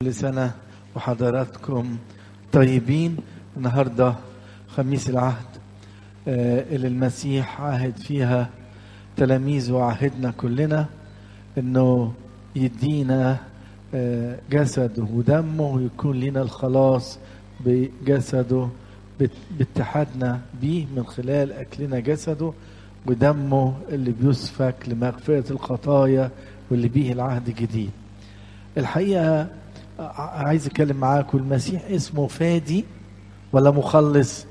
كل سنة وحضراتكم طيبين النهاردة خميس العهد آه، اللي المسيح عهد فيها تلاميذه وعهدنا كلنا انه يدينا آه، جسده ودمه ويكون لنا الخلاص بجسده بات- باتحادنا بيه من خلال اكلنا جسده ودمه اللي بيسفك لمغفرة الخطايا واللي بيه العهد الجديد الحقيقة ع- عايز اتكلم معاكم المسيح اسمه فادي ولا مخلص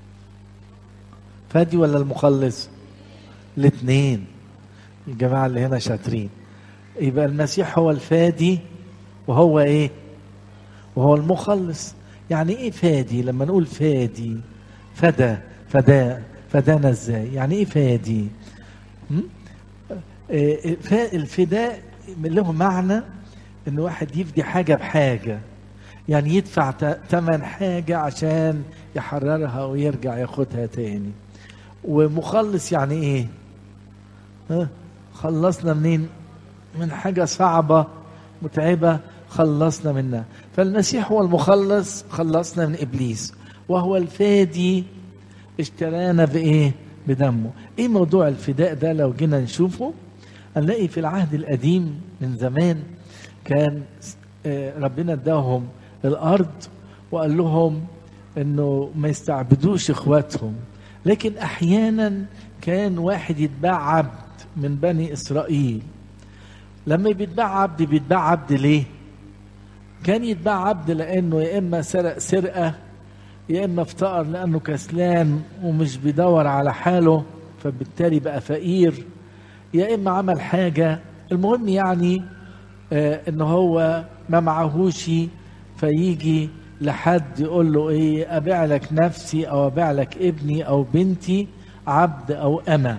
فادي ولا المخلص الاثنين الجماعة اللي هنا شاطرين يبقى المسيح هو الفادي وهو ايه وهو المخلص يعني ايه فادي لما نقول فادي فدا فدا فدانا ازاي يعني ايه فادي م? آه، ف- الفداء له معنى ان واحد يفدي حاجه بحاجه يعني يدفع ت- تمن حاجه عشان يحررها ويرجع ياخدها تاني ومخلص يعني ايه ها خلصنا منين من حاجه صعبه متعبه خلصنا منها فالمسيح هو المخلص خلصنا من ابليس وهو الفادي اشترانا بايه بدمه ايه موضوع الفداء ده لو جينا نشوفه هنلاقي في العهد القديم من زمان كان آه، ربنا اداهم الارض وقال لهم انه ما يستعبدوش اخواتهم لكن احيانا كان واحد يتباع عبد من بني اسرائيل لما بيتباع عبد بيتباع عبد ليه كان يتباع عبد لانه يا اما سرق سرقه يا اما افتقر لانه كسلان ومش بيدور على حاله فبالتالي بقى فقير يا اما عمل حاجه المهم يعني آه ان هو ما معهوش فيجي لحد يقول له ايه ابيع لك نفسي او ابيع لك ابني او بنتي عبد او اما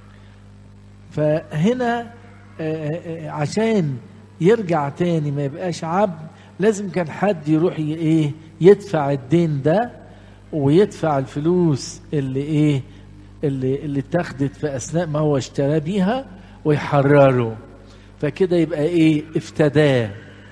فهنا آه، آه، عشان يرجع تاني ما يبقاش عبد لازم كان حد يروح ي- ايه يدفع الدين ده ويدفع الفلوس اللي ايه اللي اللي اتاخدت في اثناء ما هو اشترى بيها ويحرره فكده يبقى ايه افتداه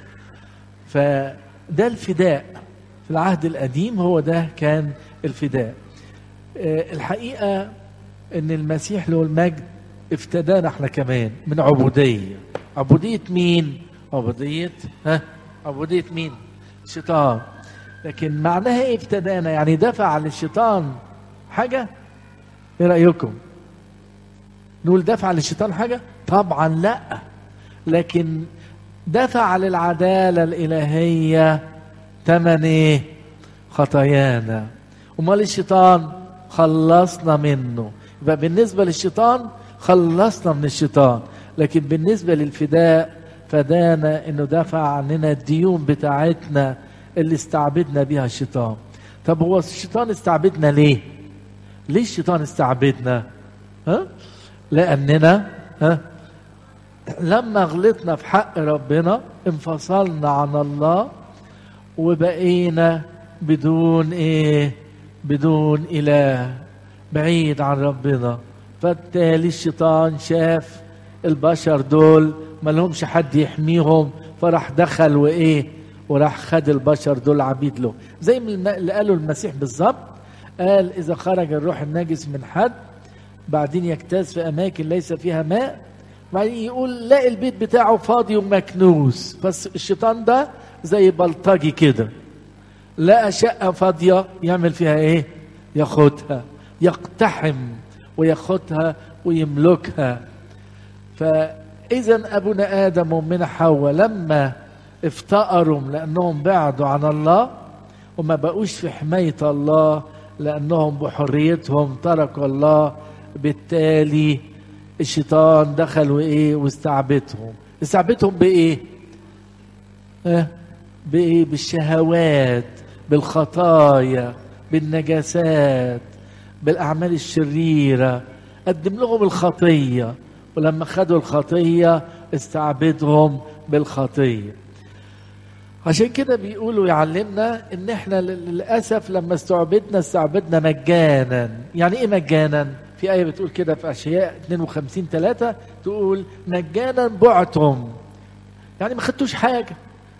فده الفداء في العهد القديم هو ده كان الفداء آه، الحقيقه ان المسيح له المجد افتدانا احنا كمان من عبوديه عبوديه مين عبوديه ها عبوديه مين الشيطان لكن معناها ايه افتدانا يعني دفع للشيطان حاجه ايه رايكم نقول دفع للشيطان حاجه طبعا لا لكن دفع للعداله الالهيه ثمن ايه خطايانا امال الشيطان خلصنا منه يبقى بالنسبه للشيطان خلصنا من الشيطان لكن بالنسبه للفداء فدانا انه دفع عننا الديون بتاعتنا اللي استعبدنا بيها الشيطان طب هو الشيطان استعبدنا ليه ليه الشيطان استعبدنا ها لاننا ها لما غلطنا في حق ربنا انفصلنا عن الله وبقينا بدون ايه بدون اله بعيد عن ربنا فبالتالي الشيطان شاف البشر دول ما لهمش حد يحميهم فراح دخل وايه وراح خد البشر دول عبيد له زي ما الم- اللي قاله المسيح بالظبط قال اذا خرج الروح النجس من حد بعدين يجتاز في اماكن ليس فيها ماء بعدين يقول لاقي البيت بتاعه فاضي ومكنوس بس الشيطان ده زي بلطجي كده لقى شقة فاضية يعمل فيها ايه ياخدها يقتحم وياخدها ويملكها فإذا أبونا آدم وأمنا حواء لما افتقروا لأنهم بعدوا عن الله وما بقوش في حماية الله لأنهم بحريتهم تركوا الله بالتالي الشيطان دخل وإيه واستعبدهم استعبدهم بإيه؟ اه بايه بالشهوات بالخطايا بالنجاسات بالاعمال الشريره قدم لهم الخطيه ولما خدوا الخطيه استعبدهم بالخطيه عشان كده بيقولوا يعلمنا ان احنا لل- للاسف لما استعبدنا استعبدنا مجانا يعني ايه مجانا في ايه بتقول كده في اشياء 52 3 تقول مجانا بعتم يعني ما خدتوش حاجه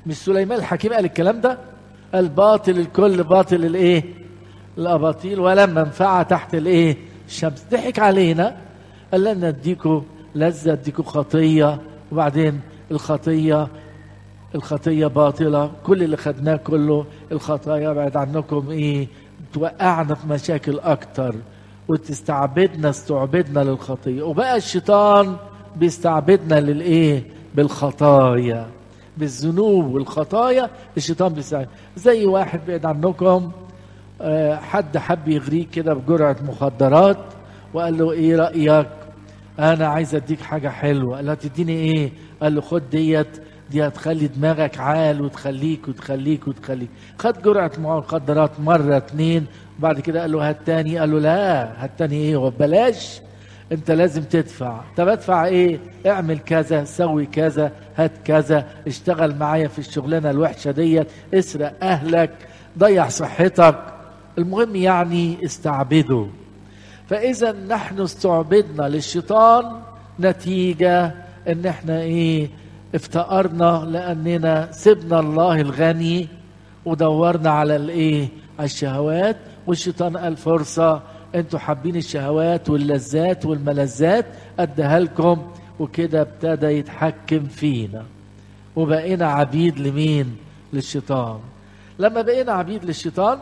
مش سليمان الحكيم قال الكلام ده الباطل الكل باطل الايه الاباطيل ولا منفعه تحت الايه الشمس ضحك علينا قال لنا اديكوا لذه اديكوا خطيه وبعدين الخطيه الخطيه باطله كل اللي خدناه كله الخطايا بعد عنكم ايه توقعنا في مشاكل اكتر وتستعبدنا استعبدنا للخطيه وبقى الشيطان بيستعبدنا للايه بالخطايا بالذنوب والخطايا الشيطان بيستعبد زي واحد بعيد عنكم آه، حد حب يغريك كده بجرعه مخدرات وقال له ايه رايك انا عايز اديك حاجه حلوه قال له تديني ايه قال له خد ديت دي هتخلي دماغك عال وتخليك وتخليك وتخليك خد جرعه مخدرات مره اتنين وبعد كده قال له هات تاني قال له لا هات تاني ايه وبلاش انت لازم تدفع طب ادفع ايه اعمل كذا سوي كذا هات كذا اشتغل معايا في الشغلانه الوحشه ديت اسرق اهلك ضيع صحتك المهم يعني استعبده فاذا نحن استعبدنا للشيطان نتيجه ان احنا ايه افتقرنا لاننا سبنا الله الغني ودورنا على الايه على الشهوات والشيطان قال فرصه انتوا حابين الشهوات واللذات والملذات اديها لكم وكده ابتدى يتحكم فينا وبقينا عبيد لمين للشيطان لما بقينا عبيد للشيطان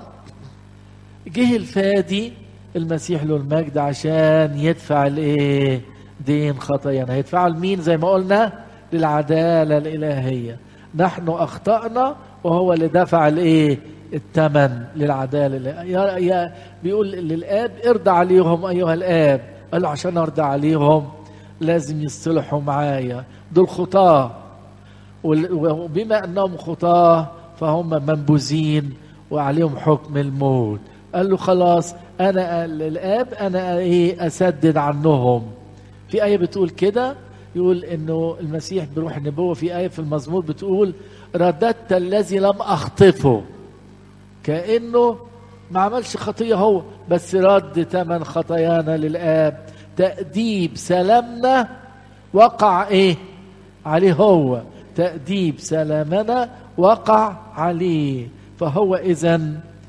جه الفادي المسيح له المجد عشان يدفع الايه دين خطايانا هيدفعه لمين زي ما قلنا للعداله الالهيه نحن اخطانا وهو اللي دفع الايه الثمن للعداله الإلهية. يا يا بيقول للاب ارضى عليهم ايها الاب قال له عشان ارضى عليهم لازم يصطلحوا معايا دول خطاه وال- وبما انهم خطاه فهم منبوذين وعليهم حكم الموت قال له خلاص انا الاب انا ايه اسدد عنهم في ايه بتقول كده يقول انه المسيح بروح النبوه في ايه في المزمور بتقول رددت الذي لم اخطفه كانه ما عملش خطيه هو بس رد ثمن خطايانا للاب تاديب سلامنا وقع ايه عليه هو تاديب سلامنا وقع عليه فهو اذا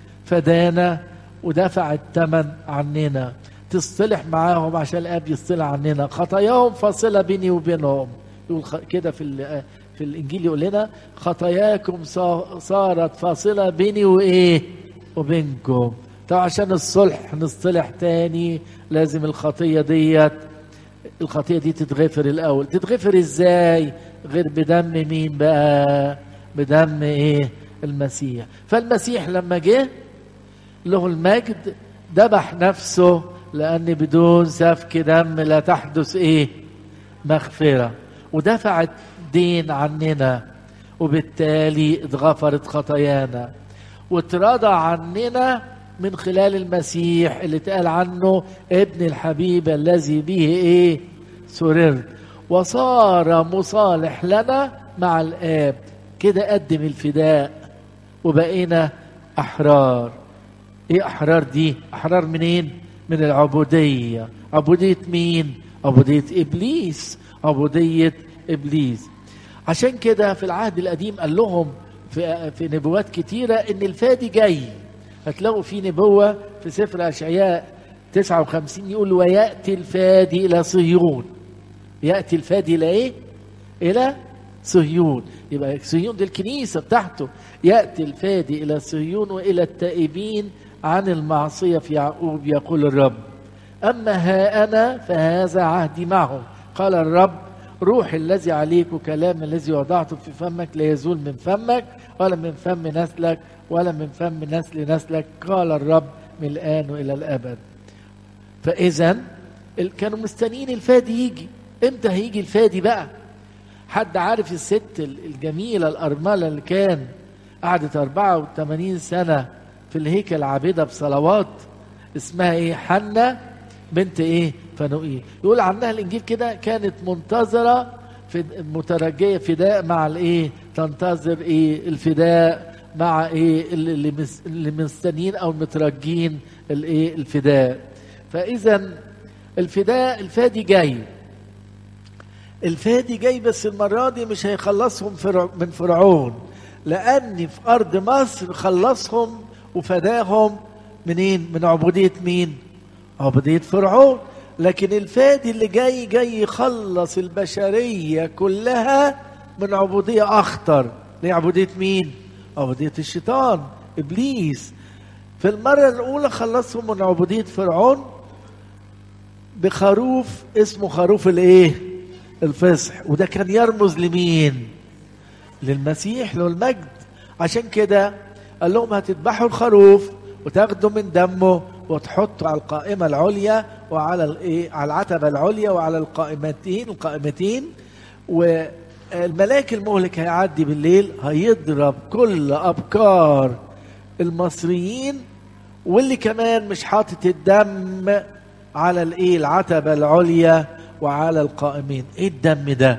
فدانا ودفع الثمن عننا تصطلح معاهم عشان الاب يصطلح عننا خطاياهم فاصله بيني وبينهم يقول خ- كده في ال- في الانجيل يقول لنا خطاياكم صا- صارت فاصله بيني وايه وبينكم طب عشان الصلح نصطلح تاني لازم الخطيه ديت الخطيه دي تتغفر الاول تتغفر ازاي غير بدم مين بقى بدم ايه المسيح فالمسيح لما جه له المجد ذبح نفسه لان بدون سفك دم لا تحدث ايه مغفره ودفع الدين عننا وبالتالي اتغفرت خطايانا واترضى عننا من خلال المسيح اللي اتقال عنه ابن الحبيب الذي به ايه سررت وصار مصالح لنا مع الاب كده قدم الفداء وبقينا احرار ايه احرار دي احرار منين من العبوديه عبوديه مين عبوديه ابليس عبوديه ابليس عشان كده في العهد القديم قال لهم في في نبوات كتيره ان الفادي جاي هتلاقوا في نبوه في سفر اشعياء 59 يقول وياتي الفادي الى صهيون ياتي الفادي الى ايه الى صهيون يبقى صهيون دي الكنيسه بتاعته ياتي الفادي الى صهيون والى التائبين عن المعصيه في يعقوب يقول الرب اما ها انا فهذا عهدي معهم قال الرب روح الذي عليك وكلام الذي وضعته في فمك لا يزول من فمك ولا من فم نسلك ولا من فم نسل نسلك قال الرب من الان والى الابد فاذا ال- كانوا مستنيين الفادي يجي امتى هيجي الفادي بقى حد عارف الست ال- الجميله الارمله اللي كان قعدت 84 سنه في الهيكل عابده بصلوات اسمها ايه حنة بنت ايه فنوئيل يقول عنها الانجيل كده كانت منتظره في مترجيه فداء مع الايه تنتظر ايه الفداء مع ايه اللي- اللي مس- اللي مستنيين او مترجين الايه الفداء فاذا الفداء الفادي جاي الفادي جاي بس المرة دي مش هيخلصهم فرع من فرعون لأني في أرض مصر خلصهم وفداهم منين من عبودية مين عبودية فرعون لكن الفادي اللي جاي جاي يخلص البشرية كلها من عبودية أخطر لعبودية مين عبودية الشيطان إبليس في المرة الأولى خلصهم من عبودية فرعون بخروف اسمه خروف الايه الفصح وده كان يرمز لمين للمسيح له المجد عشان كده قال لهم هتذبحوا الخروف وتاخدوا من دمه وتحطوا على القائمة العليا وعلى الايه على العتبة العليا وعلى القائمتين القائمتين والملاك المهلك هيعدي بالليل هيضرب كل أبكار المصريين واللي كمان مش حاطط الدم على الايه العتبة العليا وعلى القائمين ايه الدم ده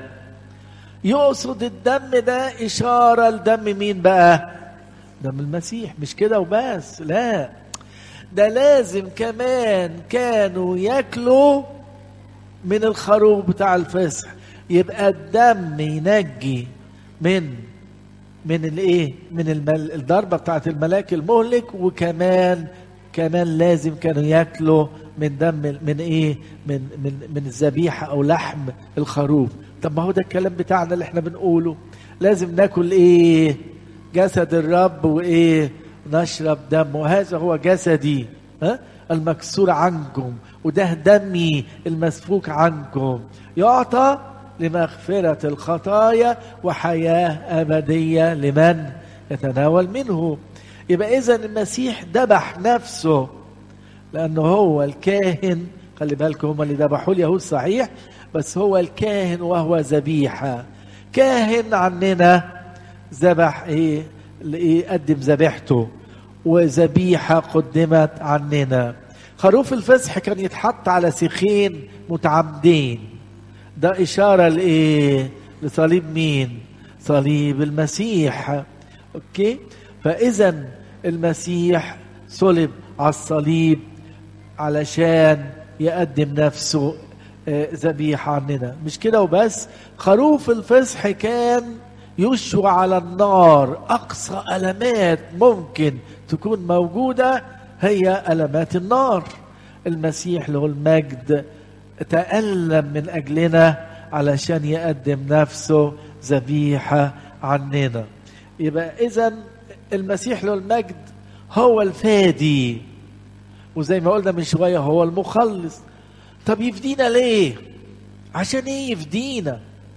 يقصد الدم ده إشارة لدم مين بقى دم المسيح مش كده وبس لا ده لازم كمان كانوا ياكلوا من الخروف بتاع الفصح يبقى الدم ينجي من من الايه من المل... الضربه بتاعت الملاك المهلك وكمان كمان لازم كانوا ياكلوا من دم من ايه من من من الذبيحه او لحم الخروف طب ما هو ده الكلام بتاعنا اللي احنا بنقوله لازم ناكل ايه جسد الرب وايه نشرب دم وهذا هو جسدي ها المكسور عنكم وده دمي المسفوك عنكم يعطى لمغفرة الخطايا وحياة أبدية لمن يتناول منه يبقى إذا المسيح ذبح نفسه لأنه هو الكاهن خلي بالكم هم اللي ذبحوا اليهود صحيح بس هو الكاهن وهو ذبيحة كاهن عننا ذبح إيه لإيه قدم ذبيحته وذبيحة قدمت عننا خروف الفسح كان يتحط على سيخين متعمدين ده إشارة لإيه لصليب مين صليب المسيح أوكي فإذا المسيح صلب على الصليب علشان يقدم نفسه ذبيحة عننا مش كده وبس خروف الفصح كان يشوى على النار أقصى ألمات ممكن تكون موجودة هي ألمات النار المسيح له المجد تألم من أجلنا علشان يقدم نفسه ذبيحة عننا يبقى إذا المسيح له المجد هو الفادي وزي ما قلنا من شوية هو المخلص طب يفدينا ليه عشان ايه يفدينا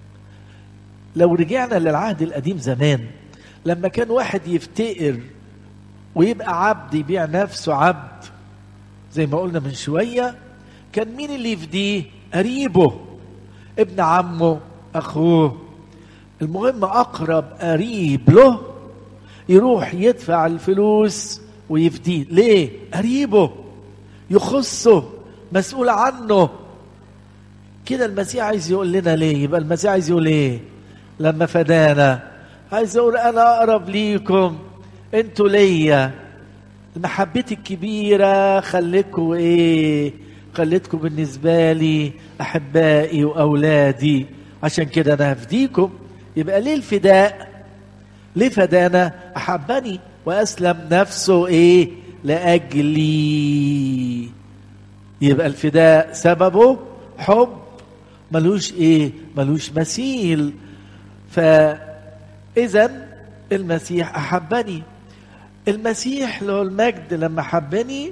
لو رجعنا للعهد القديم زمان لما كان واحد يفتقر ويبقى عبد يبيع نفسه عبد زي ما قلنا من شوية كان مين اللي يفديه قريبه ابن عمه أخوه المهم أقرب قريب له يروح يدفع الفلوس ويفديه ليه قريبه يخصه مسؤول عنه كده المسيح عايز يقول لنا ليه يبقى المسيح عايز يقول ايه لما فدانا عايز يقول انا اقرب ليكم انتوا ليا محبتي الكبيرة خليكم ايه خليتكم بالنسبة لي احبائي واولادي عشان كده انا هفديكم يبقى ليه الفداء ليه فدانا احبني واسلم نفسه ايه لاجلي يبقى الفداء سببه حب ملوش ايه ملوش مثيل فاذا المسيح احبني المسيح له المجد لما حبني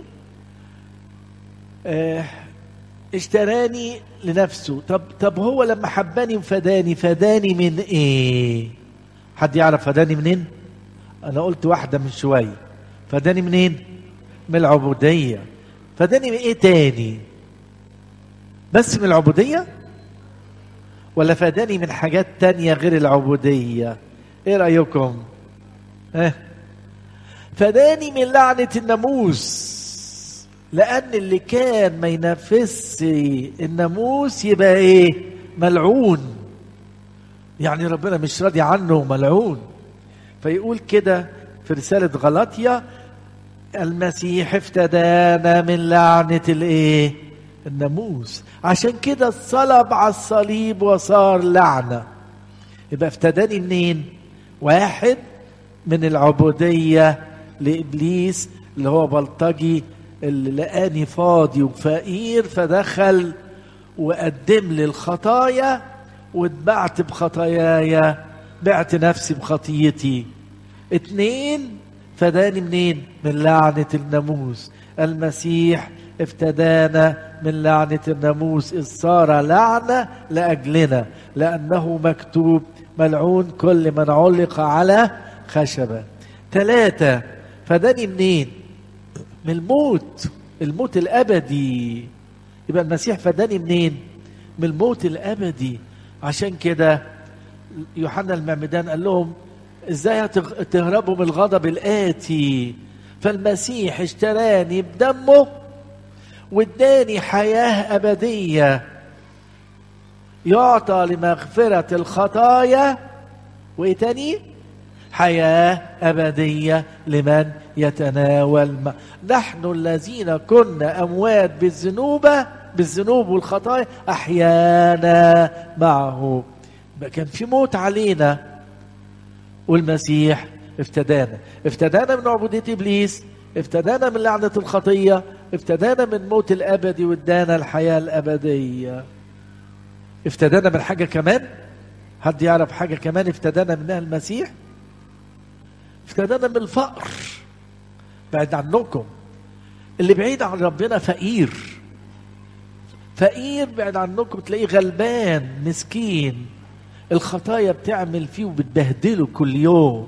اه اشتراني لنفسه طب طب هو لما حبني وفداني فداني من ايه حد يعرف فداني منين انا قلت واحده من شويه فداني منين من العبوديه فداني من ايه تاني بس من العبوديه ولا فداني من حاجات تانية غير العبودية ايه رأيكم اه فداني من لعنة الناموس لأن اللي كان ما ينفذش الناموس يبقى ايه ملعون يعني ربنا مش راضي عنه ملعون فيقول كده في رسالة غلطية المسيح افتدانا من لعنة الايه الناموس عشان كده اتصلب على الصليب وصار لعنة يبقى افتداني منين واحد من العبودية لإبليس اللي هو بلطجي اللي لقاني فاضي وفقير فدخل وقدم لي الخطايا واتبعت بخطاياي بعت نفسي بخطيتي اتنين فداني منين من لعنة الناموس المسيح افتدانا من لعنة الناموس إذ صار لعنة لأجلنا لأنه مكتوب ملعون كل من علق على خشبة ثلاثة فداني منين من الموت الموت الأبدي يبقى المسيح فداني منين من الموت الأبدي عشان كده يوحنا المعمدان قال لهم ازاي تهربوا من الغضب الآتي فالمسيح اشتراني بدمه واداني حياة أبدية يعطى لمغفرة الخطايا وإيه تاني؟ حياة أبدية لمن يتناول ما. نحن الذين كنا أموات بالذنوب بالذنوب والخطايا أحيانا معه كان في موت علينا والمسيح افتدانا افتدانا من عبودية إبليس افتدانا من لعنة الخطية افتدانا من موت الأبدي وادانا الحياة الأبدية افتدانا من حاجة كمان حد يعرف حاجة كمان افتدانا منها المسيح افتدانا من الفقر بعد عنكم اللي بعيد عن ربنا فقير فقير بعد عنكم تلاقيه غلبان مسكين الخطايا بتعمل فيه وبتبهدله كل يوم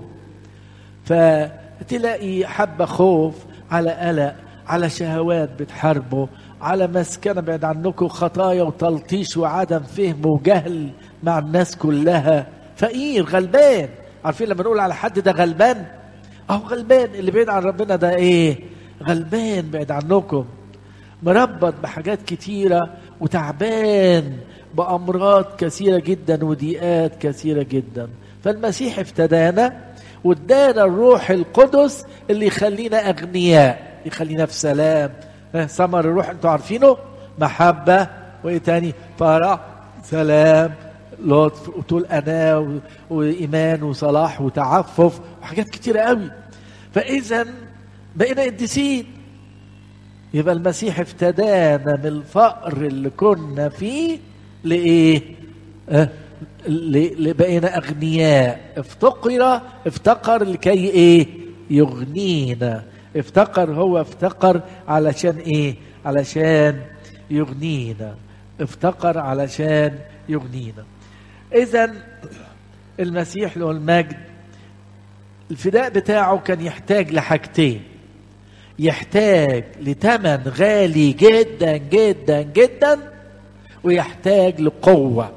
فتلاقي حبة خوف على قلق على شهوات بتحاربه على مسكنة بعد عنكم خطايا وتلطيش وعدم فهم وجهل مع الناس كلها فقير غلبان عارفين لما نقول على حد ده غلبان اهو غلبان اللي بعيد عن ربنا ده ايه غلبان بعيد عنكم مربط بحاجات كتيرة وتعبان بأمراض كثيرة جدا وضيقات كثيرة جدا فالمسيح افتدانا وادانا الروح القدس اللي يخلينا أغنياء يخلينا في سلام ثمر الروح انتوا عارفينه محبة وايه تاني فرح سلام لطف وطول أناة وإيمان وصلاح وتعفف وحاجات كتيرة قوي فإذا بقينا قديسين يبقى المسيح افتدانا من الفقر اللي كنا فيه لإيه؟ أه؟ بقينا أغنياء افتقر افتقر لكي إيه؟ يغنينا افتقر هو افتقر علشان إيه؟ علشان يغنينا افتقر علشان يغنينا إذا المسيح له المجد الفداء بتاعه كان يحتاج لحاجتين يحتاج لثمن غالي جدا جدا جدا ويحتاج لقوة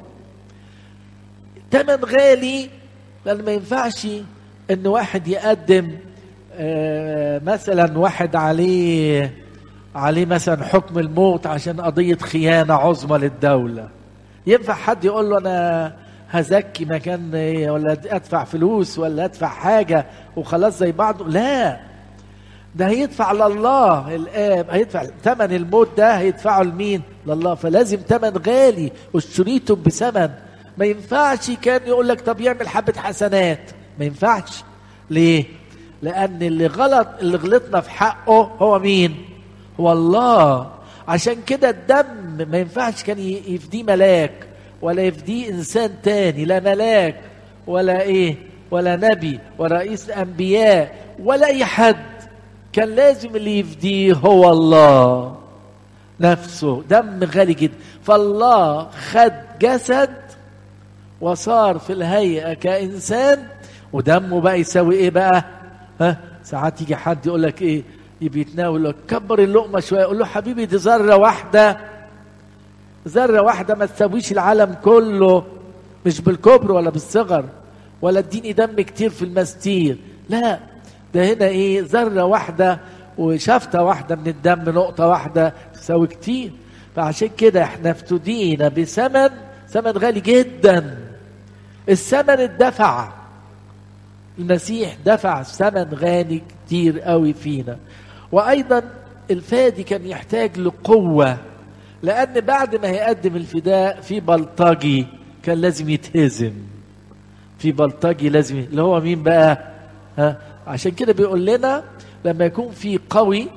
ثمن غالي لأن ما ينفعش إن واحد يقدم آه مثلا واحد عليه عليه مثلا حكم الموت عشان قضية خيانة عظمى للدولة ينفع حد يقول له أنا هزكي مكان ولا ادفع فلوس ولا ادفع حاجة وخلاص زي بعضه لا ده هيدفع لله الآب هيدفع ثمن الموت ده هيدفعه لمين لله فلازم ثمن غالي واشتريتم بثمن ما ينفعش كان يقول لك طب يعمل حبة حسنات ما ينفعش ليه لأن اللي غلط اللي غلطنا في حقه هو مين هو الله عشان كده الدم ما ينفعش كان يفديه ملاك ولا يفديه انسان تاني لا ملاك ولا ايه ولا نبي ولا رئيس انبياء ولا اي حد كان لازم اللي يفديه هو الله نفسه دم غالي جدا فالله خد جسد وصار في الهيئة كإنسان ودمه بقى يساوي ايه بقى ها ساعات يجي حد يقول لك ايه يبي يتناول لك كبر اللقمة شوية يقول له حبيبي دي ذرة واحدة ذرة واحدة ما تساويش العالم كله مش بالكبر ولا بالصغر ولا اديني دم كتير في المستير لا ده هنا ايه ذرة واحدة وشفتة واحدة من الدم نقطة واحدة تساوي كتير فعشان كده احنا افتدينا بثمن ثمن غالي جدا الثمن اتدفع المسيح دفع ثمن غالي كتير قوي فينا وايضا الفادي كان يحتاج لقوه لان بعد ما هيقدم الفداء في بلطجي كان لازم يتهزم في بلطجي لازم اللي هو مين بقى ها عشان كده بيقول لنا لما يكون في قوي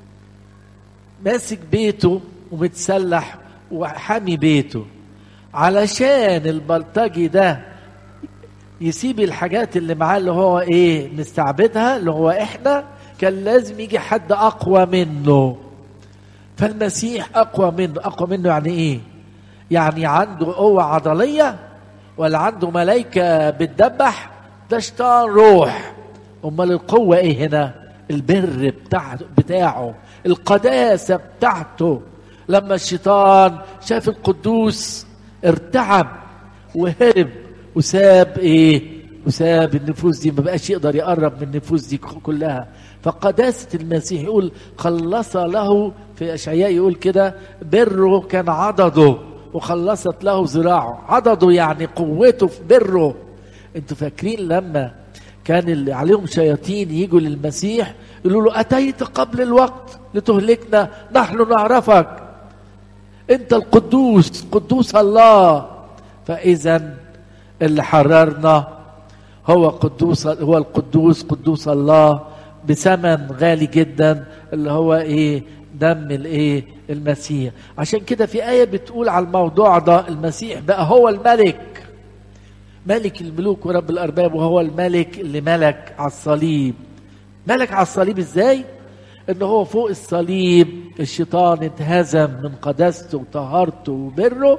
ماسك بيته ومتسلح وحامي بيته علشان البلطجي ده يسيب الحاجات اللي معاه اللي هو ايه مستعبدها اللي هو احنا كان لازم يجي حد اقوى منه فالمسيح اقوى منه اقوى منه يعني ايه يعني عنده قوة عضلية ولا عنده ملايكة بتدبح ده شيطان روح امال القوة ايه هنا البر بتاعه بتاعه القداسة بتاعته لما الشيطان شاف القدوس ارتعب وهرب وساب ايه وساب النفوس دي ما بقاش يقدر يقرب من النفوس دي كلها فقداسة المسيح يقول خلص له في أشعياء يقول كده بره كان عضده وخلصت له ذراعه عضده يعني قوته في بره انتوا فاكرين لما كان اللي عليهم شياطين يجوا للمسيح يقولوا له أتيت قبل الوقت لتهلكنا نحن نعرفك أنت القدوس قدوس الله فإذا اللي حررنا هو قدوس هو القدوس قدوس الله بثمن غالي جدا اللي هو ايه دم الايه المسيح عشان كده في آية بتقول على الموضوع ده المسيح بقى هو الملك ملك الملوك ورب الأرباب وهو الملك اللي ملك على الصليب ملك على الصليب ازاي ان هو فوق الصليب الشيطان اتهزم من قداسته وطهارته وبره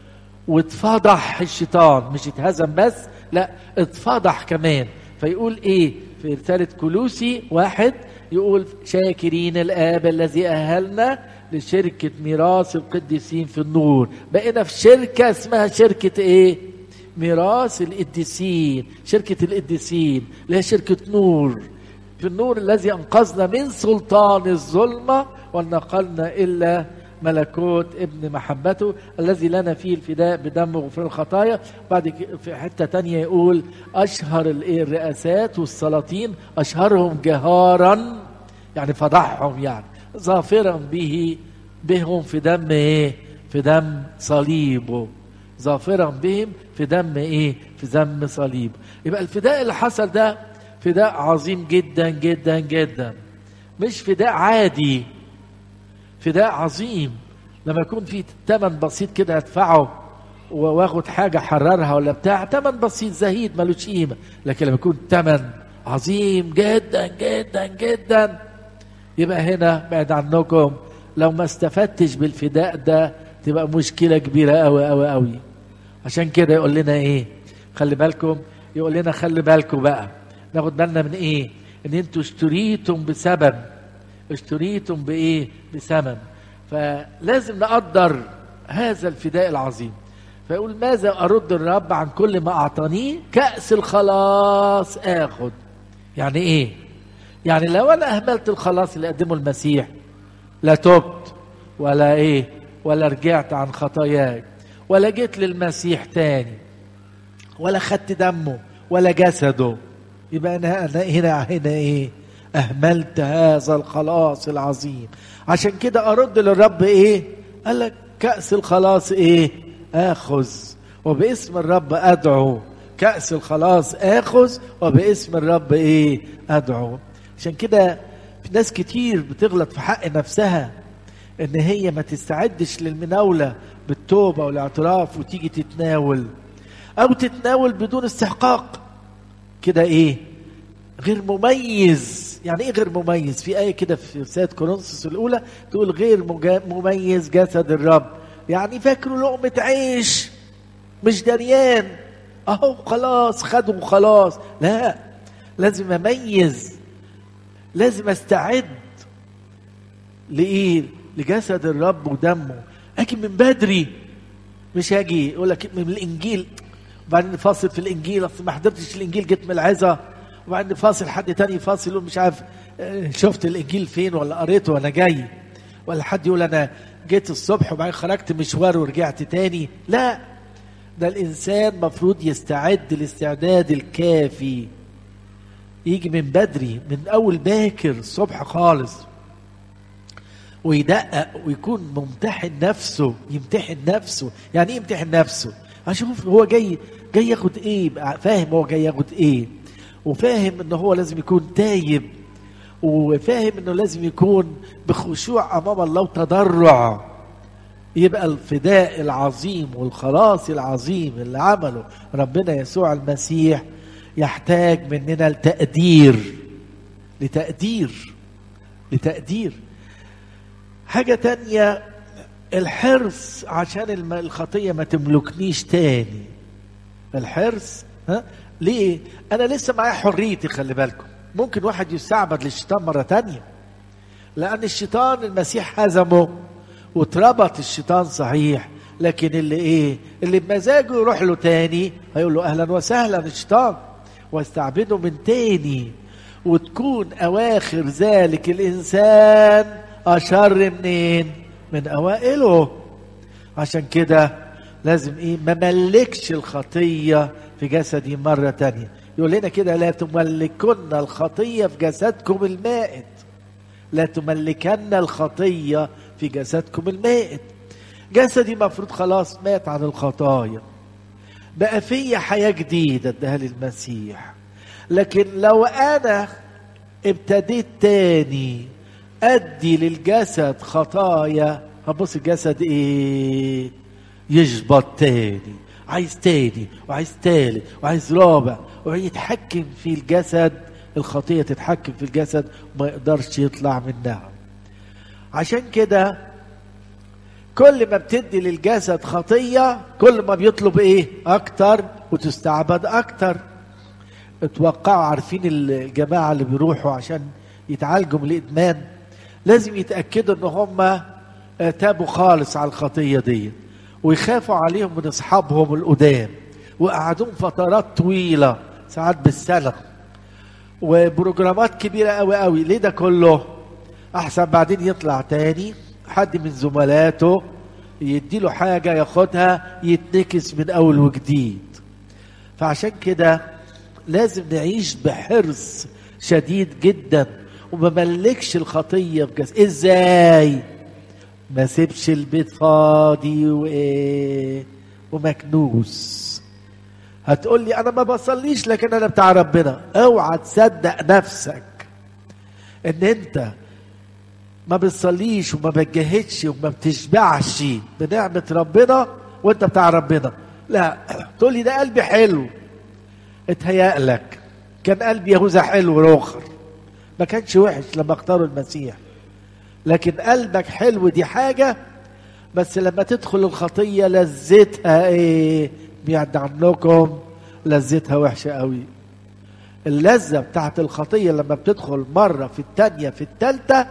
واتفضح الشيطان مش اتهزم بس لا اتفضح كمان فيقول ايه في رسالة كلوسي واحد يقول شاكرين الآب الذي أهلنا لشركة ميراث القديسين في النور بقينا في شركة اسمها شركة ايه ميراث القديسين شركة القديسين اللي هي شركة نور في النور الذي أنقذنا من سلطان الظلمة ونقلنا إلا ملكوت ابن محبته الذي لنا فيه الفداء بدم غفران الخطايا بعد في حتة تانية يقول أشهر الرئاسات والسلاطين أشهرهم جهارا يعني فضحهم يعني ظافرا به بهم في دم ايه في دم صليبه ظافرا بهم في دم ايه في دم صليبه يبقى الفداء اللي حصل ده فداء عظيم جدا جدا جدا مش فداء عادي فداء عظيم لما يكون في تمن بسيط كده ادفعه واخد حاجه حررها ولا بتاع تمن بسيط زهيد ملوش قيمه لكن لما يكون تمن عظيم جدا جدا جدا يبقى هنا بعد عنكم لو ما استفدتش بالفداء ده تبقى مشكله كبيره قوي قوي قوي عشان كده يقول لنا ايه خلي بالكم يقول لنا خلي بالكم بقى ناخد بالنا من ايه ان انتوا اشتريتم بسبب اشتريتم بايه بثمن فلازم نقدر هذا الفداء العظيم فيقول ماذا ارد الرب عن كل ما اعطانيه كاس الخلاص اخد يعني ايه يعني لو انا اهملت الخلاص اللي قدمه المسيح لا تبت ولا ايه ولا رجعت عن خطاياي ولا جيت للمسيح تاني ولا خدت دمه ولا جسده يبقى انا انا هنا هنا ايه اهملت هذا الخلاص العظيم عشان كده ارد للرب ايه قال لك كاس الخلاص ايه اخذ وباسم الرب ادعو كاس الخلاص اخذ وباسم الرب ايه ادعو عشان كده في ناس كتير بتغلط في حق نفسها ان هي ما تستعدش للمناوله بالتوبه والاعتراف وتيجي تتناول او تتناول بدون استحقاق كده ايه غير مميز يعني ايه غير مميز في ايه كده في رساله كورنثوس الاولى تقول غير مميز جسد الرب يعني فاكره لقمه عيش مش دريان اهو خلاص خده خلاص لا لازم اميز لازم استعد لايه لجسد الرب ودمه اجي من بدري مش هاجي يقول لك من الانجيل وبعدين فاصل في الانجيل اصل ما حضرتش الانجيل جيت من العظه وبعدين فاصل حد تاني فاصل يقول مش عارف شفت الانجيل فين ولا قريته وانا جاي ولا حد يقول انا جيت الصبح وبعدين خرجت مشوار ورجعت تاني لا ده الانسان مفروض يستعد الاستعداد الكافي يجي من بدري من اول باكر الصبح خالص ويدقق ويكون ممتحن نفسه يمتحن نفسه يعني ايه يمتحن نفسه اشوف هو جاي جاي ياخد ايه فاهم هو جاي ياخد ايه وفاهم ان هو لازم يكون تايب وفاهم انه لازم يكون بخشوع امام الله وتضرع يبقى الفداء العظيم والخلاص العظيم اللي عمله ربنا يسوع المسيح يحتاج مننا لتقدير لتقدير لتقدير حاجة تانية الحرص عشان الخطية ما تملكنيش تاني الحرص ها ليه انا لسه معايا حريتي خلي بالكم ممكن واحد يستعبد للشيطان مرة تانية لأن الشيطان المسيح هزمه واتربط الشيطان صحيح لكن اللي ايه اللي بمزاجه يروح له تاني هيقول له اهلا وسهلا الشيطان واستعبده من تاني وتكون اواخر ذلك الانسان اشر منين من اوائله عشان كده لازم ايه ما ملكش الخطيه في جسدي مره تانية يقول لنا كده لا تملكن الخطيه في جسدكم المائت لا تملكن الخطيه في جسدكم المائت جسدي مفروض خلاص مات عن الخطايا بقى فيا حياه جديده اداها لي المسيح لكن لو انا ابتديت تاني ادي للجسد خطايا هبص الجسد ايه يشبط تاني عايز تاني وعايز تالت وعايز رابع ويتحكم في الجسد الخطية تتحكم في الجسد وما يقدرش يطلع منها عشان كده كل ما بتدي للجسد خطية كل ما بيطلب ايه اكتر وتستعبد اكتر اتوقعوا عارفين الجماعة اللي بيروحوا عشان يتعالجوا من الادمان لازم يتأكدوا ان هم تابوا خالص على الخطية دي ويخافوا عليهم من اصحابهم القدام وقعدوهم فترات طويلة ساعات بالسنة وبروجرامات كبيرة قوي قوي ليه ده كله احسن بعدين يطلع تاني حد من زملاته يديله حاجة ياخدها يتنكس من اول وجديد فعشان كده لازم نعيش بحرص شديد جدا وما ملكش الخطية في جسد ازاي ما سيبش البيت فاضي وايه ومكنوس هتقول لي انا ما بصليش لكن انا بتاع ربنا اوعى تصدق نفسك ان انت ما بتصليش وما بتجهدش وما بتشبعش بنعمة ربنا وانت بتاع ربنا لا تقول لي ده قلبي حلو اتهيأ لك كان قلب يهوذا حلو روخر ما كانش وحش لما اختاروا المسيح لكن قلبك حلو دي حاجة بس لما تدخل الخطية لذتها ايه بيعد عنكم لذتها وحشة قوي اللذة بتاعت الخطية لما بتدخل مرة في التانية في التالتة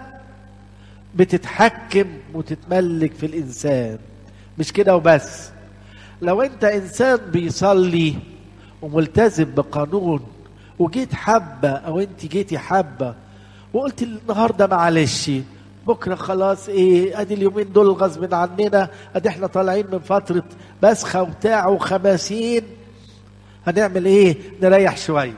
بتتحكم وتتملك في الإنسان مش كده وبس لو انت إنسان بيصلي وملتزم بقانون وجيت حبة أو انت جيتي حبة وقلت النهاردة معلش بكره خلاص ايه ادي اليومين دول غصب عننا ادي احنا طالعين من فتره بسخه وبتاع وخماسين هنعمل ايه نريح شويه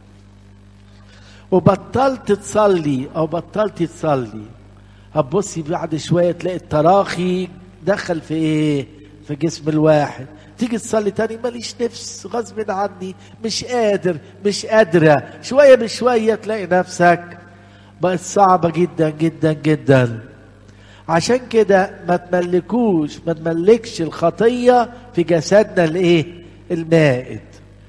وبطلت تصلي او بطلت تصلي هتبصي بعد شويه تلاقي التراخي دخل في ايه في جسم الواحد تيجي تصلي تاني ماليش نفس غصب عني مش قادر مش قادره شويه بشويه تلاقي نفسك بقت صعبة جدا جدا جدا عشان كده ما تملكوش ما تملكش الخطية في جسدنا الايه المائت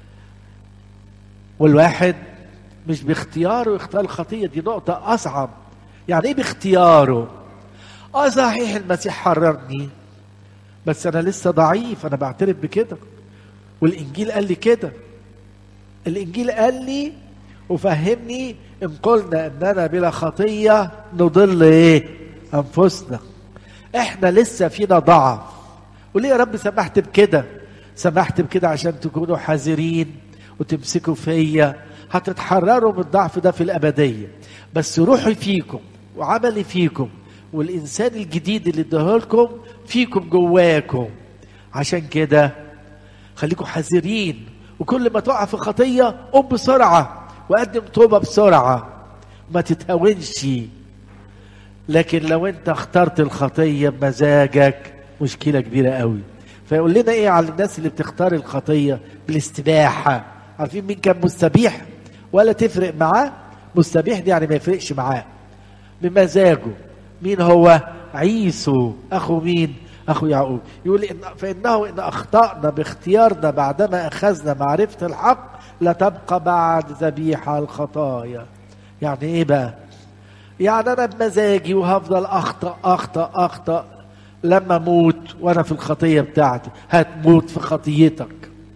والواحد مش باختياره يختار الخطية دي نقطة أصعب يعني ايه باختياره اه صحيح المسيح حررني بس انا لسه ضعيف انا بعترف بكده والانجيل قال لي كده الانجيل قال لي وفهمني ان قلنا اننا بلا خطيه نضل ايه انفسنا احنا لسه فينا ضعف وليه يا رب سمحت بكده سمحت بكده عشان تكونوا حذرين وتمسكوا فيا هتتحرروا من الضعف ده في الابديه بس روحي فيكم وعملي فيكم والانسان الجديد اللي اداهولكم فيكم جواكم عشان كده خليكم حذرين وكل ما تقع في خطيه قم بسرعه وقدم توبة بسرعة ما تتهونش لكن لو انت اخترت الخطية بمزاجك مشكلة كبيرة قوي فيقول لنا ايه على الناس اللي بتختار الخطية بالاستباحة عارفين مين كان مستبيح ولا تفرق معاه مستبيح دي يعني ما يفرقش معاه بمزاجه مين هو عيسو اخو مين اخو يعقوب يقول إن فانه ان اخطانا باختيارنا بعدما اخذنا معرفه الحق لا تبقى بعد ذبيحه الخطايا يعني ايه بقى يعني انا بمزاجي وهفضل اخطا اخطا اخطا لما اموت وانا في الخطيه بتاعتي هتموت في خطيتك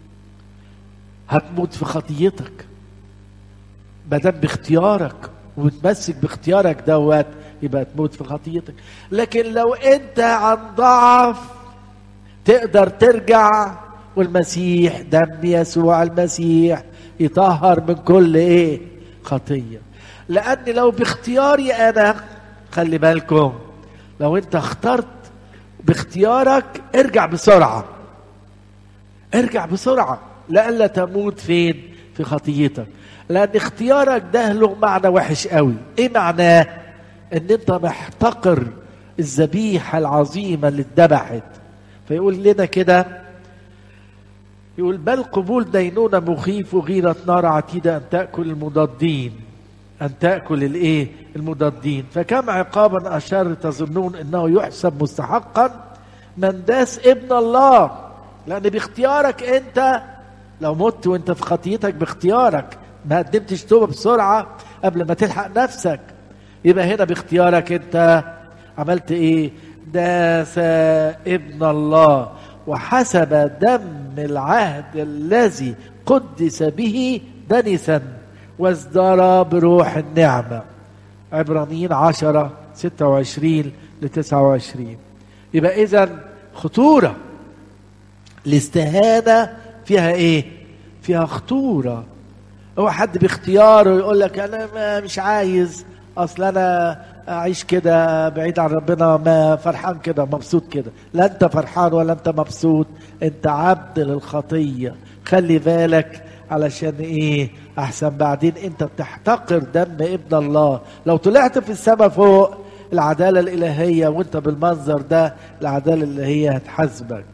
هتموت في خطيتك ما دام باختيارك وتمسك باختيارك دوت يبقى تموت في خطيتك لكن لو انت عن ضعف تقدر ترجع والمسيح دم يسوع المسيح يطهر من كل ايه خطيه لان لو باختياري انا خلي بالكم لو انت اخترت باختيارك ارجع بسرعه ارجع بسرعه لئلا تموت فين في خطيتك لان اختيارك ده له معنى وحش قوي ايه معناه ان انت محتقر الذبيحه العظيمه اللي اتذبحت فيقول لنا كده يقول بل قبول دينونة مخيف وغيرة نار عتيدة أن تأكل المضادين أن تأكل الإيه المضادين فكم عقابا أشر تظنون أنه يحسب مستحقا من داس ابن الله لأن باختيارك أنت لو مت وأنت في خطيتك باختيارك ما قدمتش توبة بسرعة قبل ما تلحق نفسك يبقى هنا باختيارك أنت عملت إيه داس ابن الله وحسب دم العهد الذي قدس به دنسا وازدرى بروح النعمة عبرانيين عشرة ستة وعشرين لتسعة وعشرين يبقى إذا خطورة الاستهانة فيها إيه فيها خطورة هو حد باختياره يقول لك أنا ما مش عايز أصل أنا أعيش كده بعيد عن ربنا ما فرحان كده مبسوط كده لا أنت فرحان ولا أنت مبسوط أنت عبد للخطية خلي بالك علشان إيه أحسن بعدين أنت بتحتقر دم ابن الله لو طلعت في السماء فوق العدالة الإلهية وأنت بالمنظر ده العدالة الإلهية هتحاسبك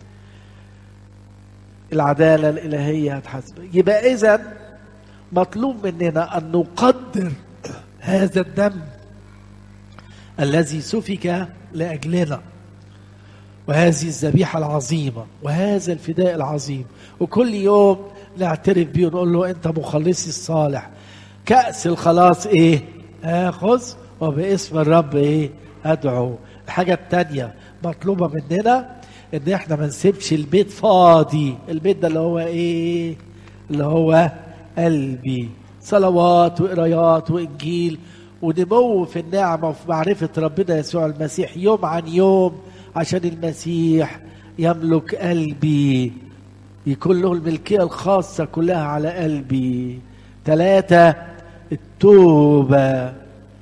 العدالة الإلهية هتحاسبك يبقى إذا مطلوب مننا أن نقدر هذا الدم الذي سفك لاجلنا وهذه الذبيحه العظيمه وهذا الفداء العظيم وكل يوم نعترف بيه ونقول له انت مخلصي الصالح كاس الخلاص ايه اخذ وباسم الرب ايه ادعو الحاجه الثانيه مطلوبه مننا ان احنا ما نسيبش البيت فاضي البيت ده اللي هو ايه اللي هو قلبي صلوات وقرايات وانجيل ونمو في النعمة وفي معرفة ربنا يسوع المسيح يوم عن يوم عشان المسيح يملك قلبي يكون له الملكية الخاصة كلها على قلبي ثلاثة التوبة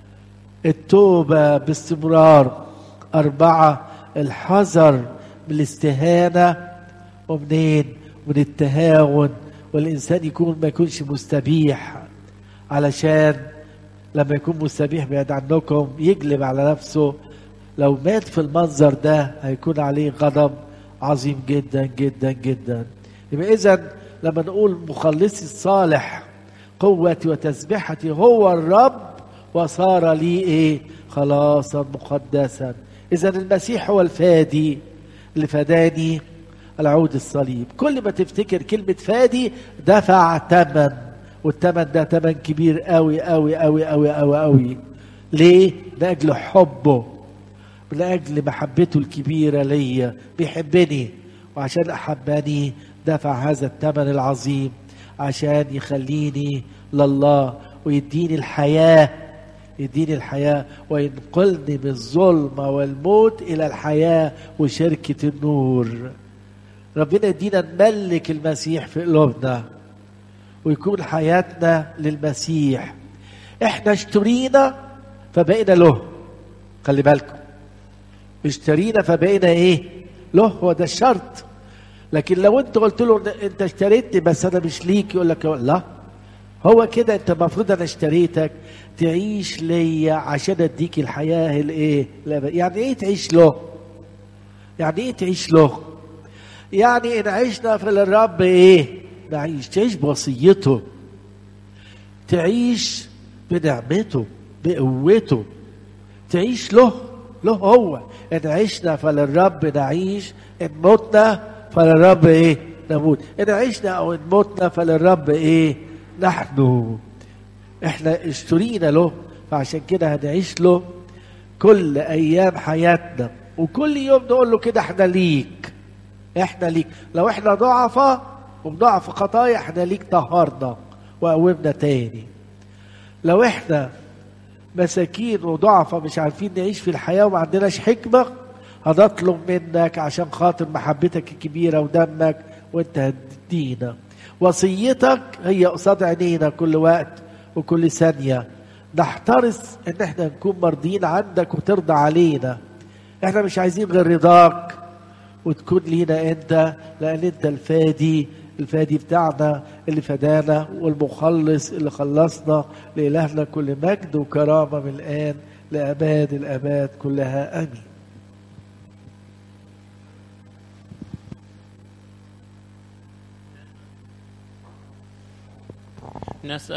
التوبة باستمرار أربعة الحذر من الاستهانة ومنين من التهاون والإنسان يكون ما يكونش مستبيح علشان لما يكون مستبيح بعيد عنكم يجلب على نفسه لو مات في المنظر ده هيكون عليه غضب عظيم جدا جدا جدا يبقى اذا لما نقول مخلصي الصالح قوتي وتسبيحتي هو الرب وصار لي ايه خلاصا مقدسا اذا المسيح هو الفادي اللي فداني العود الصليب كل ما تفتكر كلمة فادي دفع ثمن والثمن ده ثمن كبير قوي قوي قوي قوي قوي قوي ليه؟ لأجل حبه لأجل محبته الكبيرة ليا بيحبني وعشان أحبني دفع هذا الثمن العظيم عشان يخليني لله ويديني الحياة يديني الحياة وينقلني من الظلمة والموت إلى الحياة وشركة النور ربنا يدينا نملك المسيح في قلوبنا ويكون حياتنا للمسيح احنا اشترينا فبقينا له خلي بالكم اشترينا فبقينا ايه له هو ده الشرط لكن لو انت قلت له انت اشتريتني بس انا مش ليك يقول لك لا هو كده انت المفروض انا اشتريتك تعيش ليا عشان اديك الحياه الايه يعني ايه تعيش له يعني ايه تعيش له يعني ان عشنا في الرب ايه نعيش تعيش بوصيته تعيش بنعمته بقوته تعيش له له هو ان عشنا فللرب نعيش ان متنا فللرب ايه نموت ان عشنا او ان متنا فللرب ايه نحن احنا اشترينا له فعشان كده هنعيش له كل ايام حياتنا وكل يوم نقول له كده احنا ليك احنا ليك لو احنا ضعفة وبضعف خطايا احنا ليك طهرنا وقومنا تاني لو احنا مساكين وضعفة مش عارفين نعيش في الحياة وما عندناش حكمة هنطلب منك عشان خاطر محبتك الكبيرة ودمك وانت هتدينا وصيتك هي قصاد عينينا كل وقت وكل ثانية نحترس ان احنا نكون مرضيين عندك وترضى علينا احنا مش عايزين غير رضاك وتكون لينا انت لان انت الفادي الفادي بتاعنا اللي فدانا والمخلص اللي خلصنا لإلهنا كل مجد وكرامة من الآن لأباد الأباد كلها آمين نسأل